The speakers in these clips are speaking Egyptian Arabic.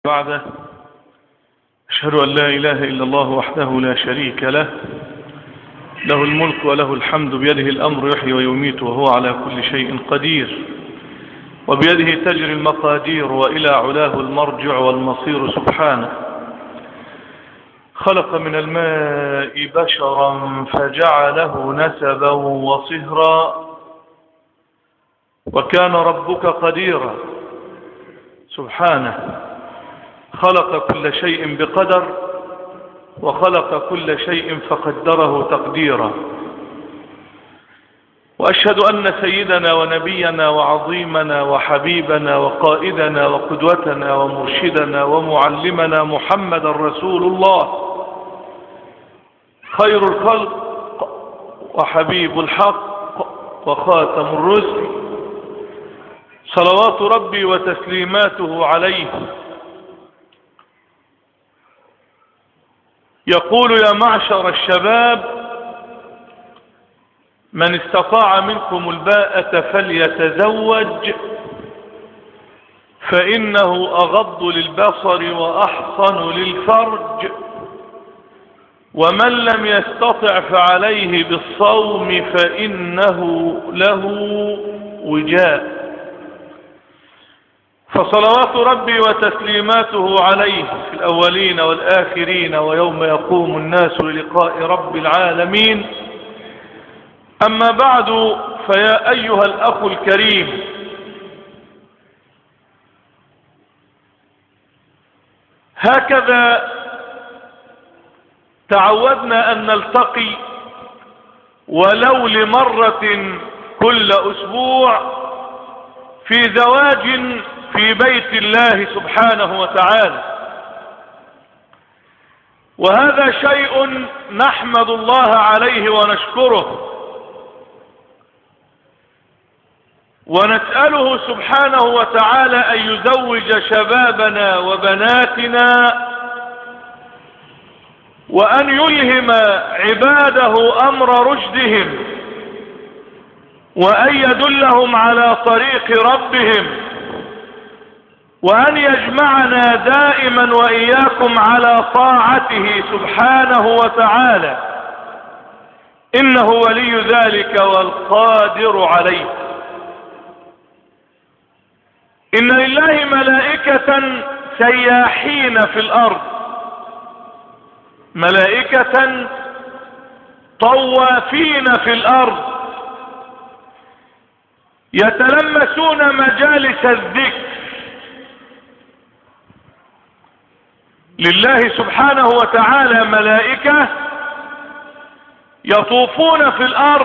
بعده أشهد أن لا إله إلا الله وحده لا شريك له له الملك وله الحمد بيده الأمر يحيي ويميت وهو على كل شيء قدير وبيده تجري المقادير وإلى علاه المرجع والمصير سبحانه خلق من الماء بشرا فجعله نسبا وصهرا وكان ربك قديرا سبحانه خلق كل شيء بقدر وخلق كل شيء فقدره تقديرا وأشهد أن سيدنا ونبينا وعظيمنا وحبيبنا وقائدنا وقدوتنا ومرشدنا ومعلمنا محمد رسول الله خير الخلق وحبيب الحق وخاتم الرسل صلوات ربي وتسليماته عليه يقول يا معشر الشباب من استطاع منكم الباءة فليتزوج فإنه أغض للبصر وأحصن للفرج ومن لم يستطع فعليه بالصوم فإنه له وجاء فصلوات ربي وتسليماته عليه في الأولين والآخرين ويوم يقوم الناس للقاء رب العالمين أما بعد فيا أيها الأخ الكريم هكذا تعودنا أن نلتقي ولو لمرة كل أسبوع في زواج في بيت الله سبحانه وتعالى وهذا شيء نحمد الله عليه ونشكره ونسأله سبحانه وتعالى أن يزوج شبابنا وبناتنا وأن يلهم عباده أمر رشدهم وأن يدلهم على طريق ربهم وأن يجمعنا دائما وإياكم على طاعته سبحانه وتعالى إنه ولي ذلك والقادر عليه إن لله ملائكة سياحين في الأرض ملائكة طوافين في الأرض يتلمسون مجالس الذكر لله سبحانه وتعالى ملائكة يطوفون في الأرض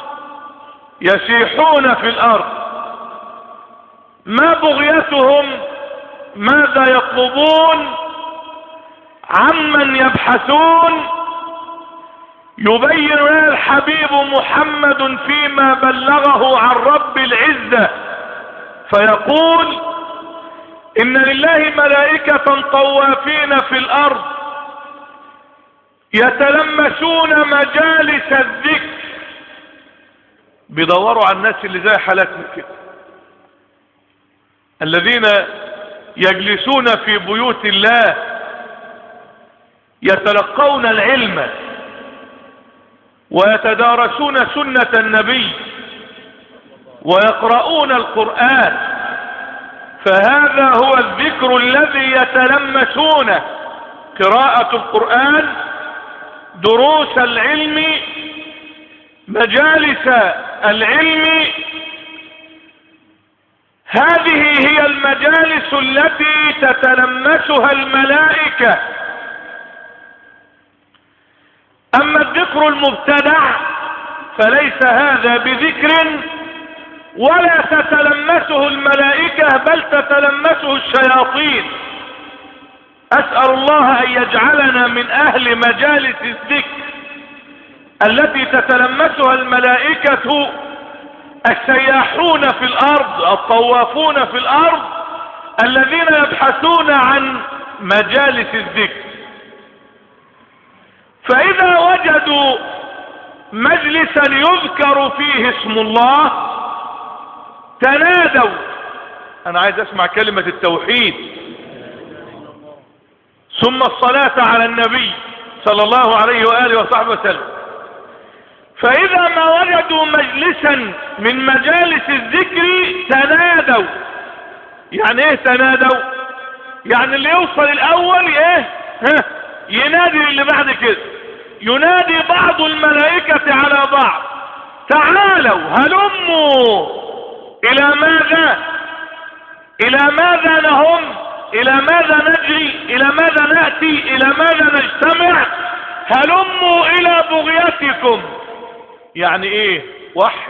يسيحون في الأرض ما بغيتهم ماذا يطلبون عمن يبحثون يبين لنا الحبيب محمد فيما بلغه عن رب العزة فيقول إن لله ملائكة طوافين في الأرض يتلمسون مجالس الذكر بيدوروا على الناس اللي زي حالاتنا كده الذين يجلسون في بيوت الله يتلقون العلم ويتدارسون سنة النبي ويقرؤون القرآن فهذا هو الذكر الذي يتلمسونه قراءة القرآن دروس العلم مجالس العلم هذه هي المجالس التي تتلمسها الملائكة أما الذكر المبتدع فليس هذا بذكر ولا تتلمسه الملائكة بل تتلمسه الشياطين أسأل الله أن يجعلنا من أهل مجالس الذكر التي تتلمسها الملائكة السياحون في الأرض الطوافون في الأرض الذين يبحثون عن مجالس الذكر فإذا وجدوا مجلسا يذكر فيه اسم الله تنادوا انا عايز اسمع كلمة التوحيد ثم الصلاة على النبي صلى الله عليه وآله وصحبه وسلم فإذا ما وجدوا مجلسا من مجالس الذكر تنادوا يعني ايه تنادوا يعني اللي يوصل الاول ايه ها ينادي اللي بعد كده ينادي بعض الملائكة على بعض تعالوا هلموا الى ماذا الى ماذا نهم الى ماذا نجري الى ماذا نأتي الى ماذا نجتمع هلموا الى بغيتكم يعني ايه واحد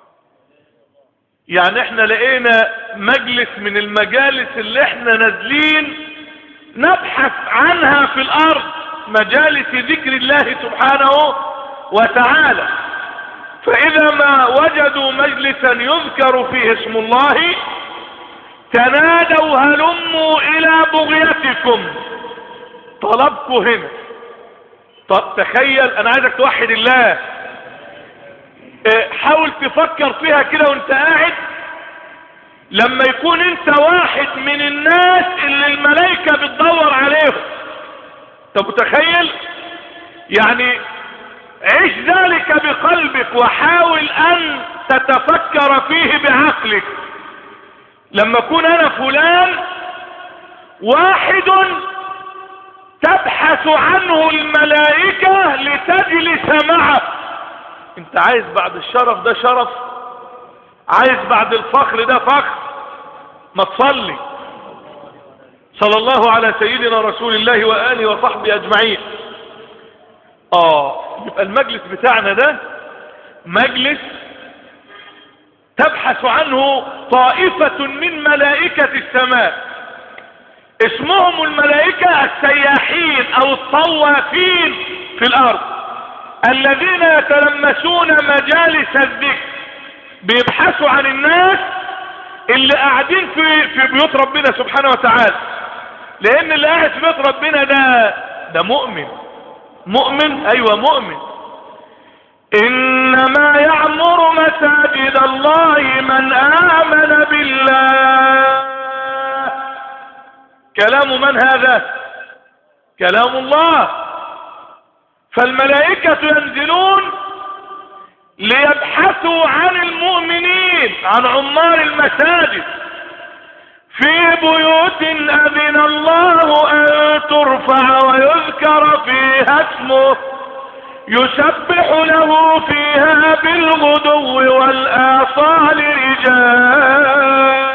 يعني احنا لقينا مجلس من المجالس اللي احنا نازلين نبحث عنها في الارض مجالس ذكر الله سبحانه وتعالى فاذا ما وجدوا مجلسا يذكر فيه اسم الله تنادوا هلموا الى بغيتكم طلبكم هنا طب تخيل انا عايزك توحد الله حاول تفكر فيها كده وانت قاعد لما يكون انت واحد من الناس اللي الملائكة بتدور عليهم طب متخيل يعني عيش ذلك بقلبك وحاول ان تتفكر فيه بعقلك لما اكون انا فلان واحد تبحث عنه الملائكة لتجلس معه انت عايز بعد الشرف ده شرف عايز بعد الفخر ده فخر ما تصلي صلى الله على سيدنا رسول الله وآله وصحبه أجمعين اه يبقى المجلس بتاعنا ده مجلس تبحث عنه طائفة من ملائكة السماء اسمهم الملائكة السياحين او الطوافين في الارض الذين يتلمسون مجالس الذكر بيبحثوا عن الناس اللي قاعدين في في بيوت ربنا سبحانه وتعالى لان اللي قاعد في بيت ربنا ده ده مؤمن مؤمن ايوه مؤمن انما يعمر مساجد الله من امن بالله كلام من هذا كلام الله فالملائكة ينزلون ليبحثوا عن المؤمنين عن عمار المساجد في بيوت أذن الله أن ترفع ويذكر فيها اسمه يسبح له فيها بالغدو والآصال رجال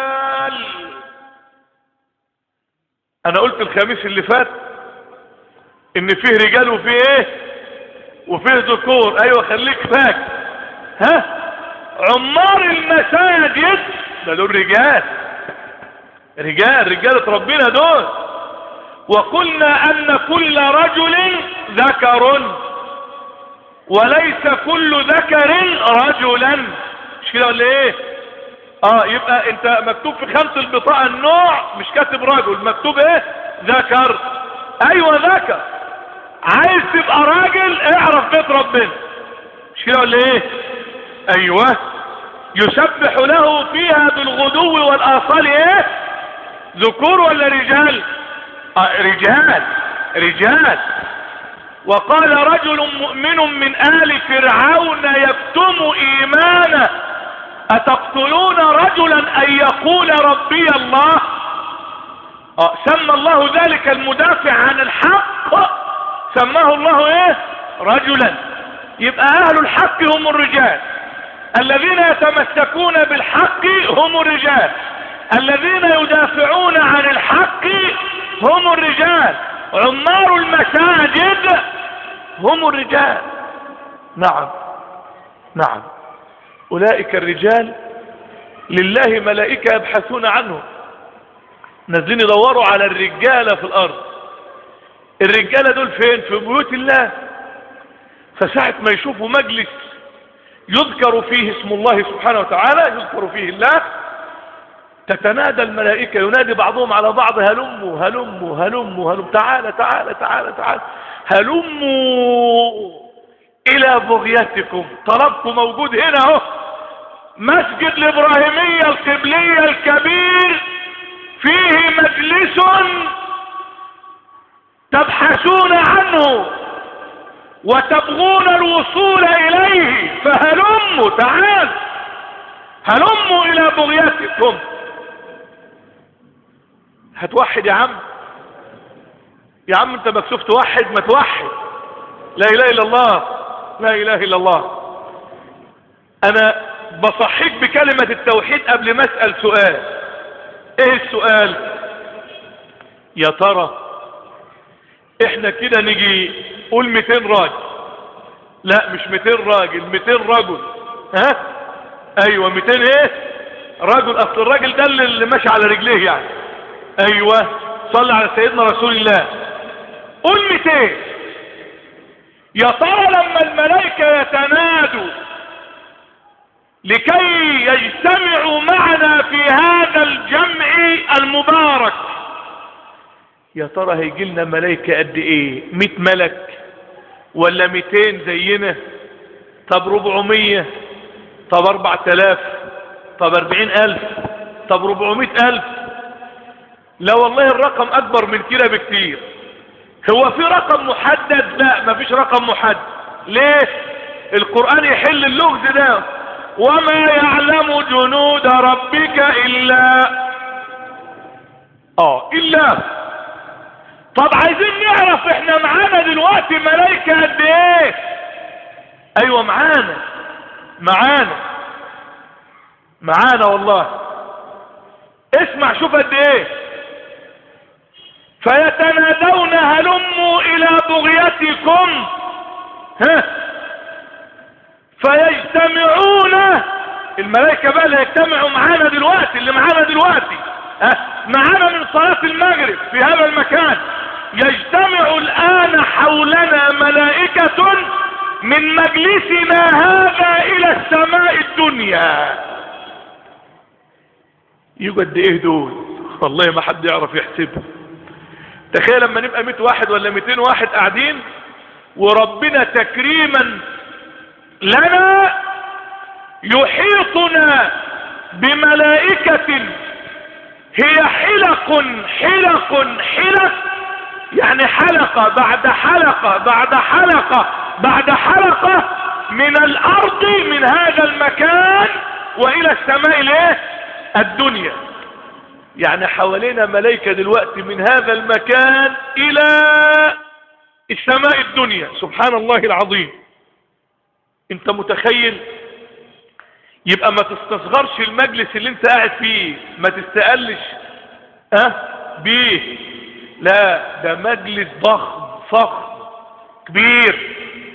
أنا قلت الخميس اللي فات إن فيه رجال وفيه إيه وفيه ذكور أيوة خليك فاكر ها عمار المساجد ده دول رجال رجال رجالة ربنا دول وقلنا ان كل رجل ذكر وليس كل ذكر رجلا مش كده ولا ايه اه يبقى انت مكتوب في خانة البطاقة النوع مش كاتب رجل مكتوب ايه ذكر ايوه ذكر عايز تبقى راجل اعرف بيت ربنا مش كده ولا ايه ايوه يسبح له فيها بالغدو والاصال ايه ذكور ولا رجال آه رجال رجال وقال رجل مؤمن من آل فرعون يكتم إيمانه أتقتلون رجلا أن يقول ربي الله آه سمى الله ذلك المدافع عن الحق سماه الله ايه رجلا يبقى أهل الحق هم الرجال الذين يتمسكون بالحق هم الرجال الذين يدافعون عن الحق هم الرجال عمار المساجد هم الرجال نعم نعم أولئك الرجال لله ملائكة يبحثون عنهم نازلين يدوروا على الرجالة في الأرض الرجالة دول فين في بيوت الله فساعة ما يشوفوا مجلس يذكر فيه اسم الله سبحانه وتعالى يذكر فيه الله تتنادى الملائكة ينادي بعضهم على بعض هلموا هلموا هلموا هلموا تعالى تعالى تعالى تعالى هلموا إلى بغيتكم طلبكم موجود هنا اهو مسجد الإبراهيمية القبلية الكبير فيه مجلس تبحثون عنه وتبغون الوصول إليه فهلموا تعال هلموا إلى بغيتكم هتوحد يا عم يا عم انت مكسوف توحد ما توحد لا اله الا الله لا اله الا الله انا بصحيك بكلمة التوحيد قبل ما اسأل سؤال ايه السؤال يا ترى احنا كده نيجي قول 200 راجل لا مش 200 راجل 200 رجل ها ايوه 200 ايه رجل اصل الراجل ده اللي ماشي على رجليه يعني ايوه صلى على سيدنا رسول الله قول 200 يا ترى لما الملائكة يتنادوا لكي يجتمعوا معنا في هذا الجمع المبارك يا ترى هيجي لنا ملائكة قد ايه 100 ملك ولا 200 زينا طب 400 طب 4000 طب 40000 طب 400000 لا والله الرقم اكبر من كده بكتير هو في رقم محدد لا مفيش رقم محدد ليه القرآن يحل اللغز ده وما يعلم جنود ربك الا اه الا طب عايزين نعرف احنا معانا دلوقتي ملايكة قد ايه ايوه معانا معانا معانا والله اسمع شوف قد ايه فيتنادون هلموا الى بغيتكم ها فيجتمعون الملائكة بقى اللي هيجتمعوا معانا دلوقتي اللي معانا دلوقتي ها معانا من صلاة المغرب في هذا المكان يجتمع الآن حولنا ملائكة من مجلسنا هذا إلى السماء الدنيا يقعد ايه دول والله ما حد يعرف يحسبه تخيل لما نبقى 100 واحد ولا 200 واحد قاعدين وربنا تكريما لنا يحيطنا بملائكة هي حلق حلق حلق يعني حلقة بعد حلقة بعد حلقة بعد حلقة من الارض من هذا المكان والى السماء الايه الدنيا يعني حوالينا ملائكة دلوقتي من هذا المكان الى السماء الدنيا سبحان الله العظيم انت متخيل يبقى ما تستصغرش المجلس اللي انت قاعد فيه ما تستقلش اه بيه لا ده مجلس ضخم فخم كبير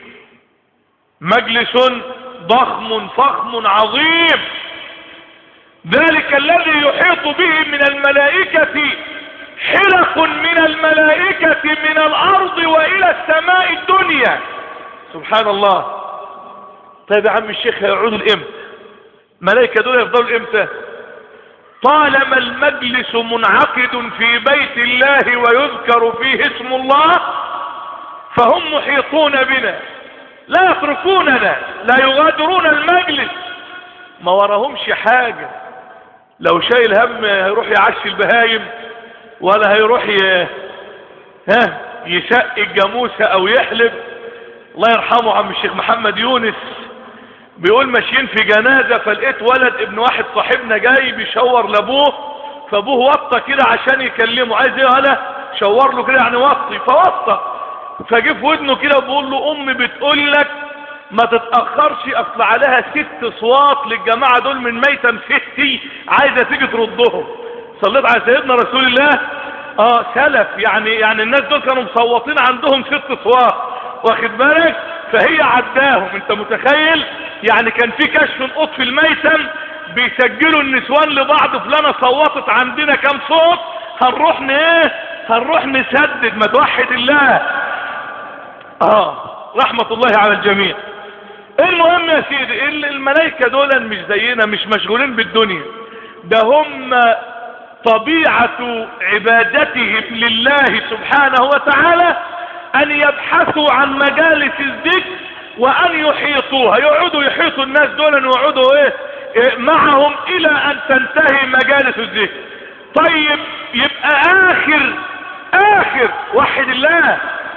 مجلس ضخم فخم عظيم ذلك الذي يحيط به من الملائكة حلق من الملائكة من الأرض وإلى السماء الدنيا سبحان الله طيب يا عم الشيخ هيقعدوا الامتى ملائكة دول يفضلوا امتى طالما المجلس منعقد في بيت الله ويذكر فيه اسم الله فهم محيطون بنا لا يتركوننا لا يغادرون المجلس ما وراهمش حاجة لو شايل هم هيروح يعشي البهايم ولا هيروح ي... ها يشق الجاموسة او يحلب الله يرحمه عم الشيخ محمد يونس بيقول ماشيين في جنازة فلقيت ولد ابن واحد صاحبنا جاي بيشور لابوه فابوه وطى كده عشان يكلمه عايز ايه هلا شور له كده يعني وطي فوطى فجه في ودنه كده بيقول له امي بتقول لك ما تتأخرش اصل عليها ست صوات للجماعة دول من ميتم ستي عايزة تيجي تردهم صليت على سيدنا رسول الله اه سلف يعني يعني الناس دول كانوا مصوتين عندهم ست صوات واخد بالك فهي عداهم انت متخيل يعني كان في كشف نقط في الميتم بيسجلوا النسوان لبعض فلانة صوتت عندنا كام صوت هنروح ايه هنروح نسدد ما توحد الله اه رحمة الله على الجميع المهم يا سيدي الملائكة دول مش زينا مش مشغولين بالدنيا ده هم طبيعة عبادتهم لله سبحانه وتعالى ان يبحثوا عن مجالس الذكر وان يحيطوها يقعدوا يحيطوا الناس دول ويقعدوا ايه, إيه معهم الى ان تنتهي مجالس الذكر طيب يبقى اخر اخر وحد الله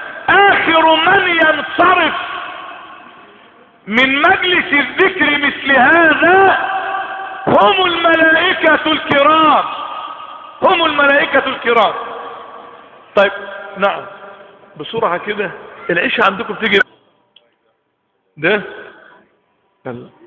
آخر من ينصرف من مجلس الذكر مثل هذا هم الملائكة الكرام هم الملائكة الكرام طيب نعم بسرعة كده العيشة عندكم تيجي ده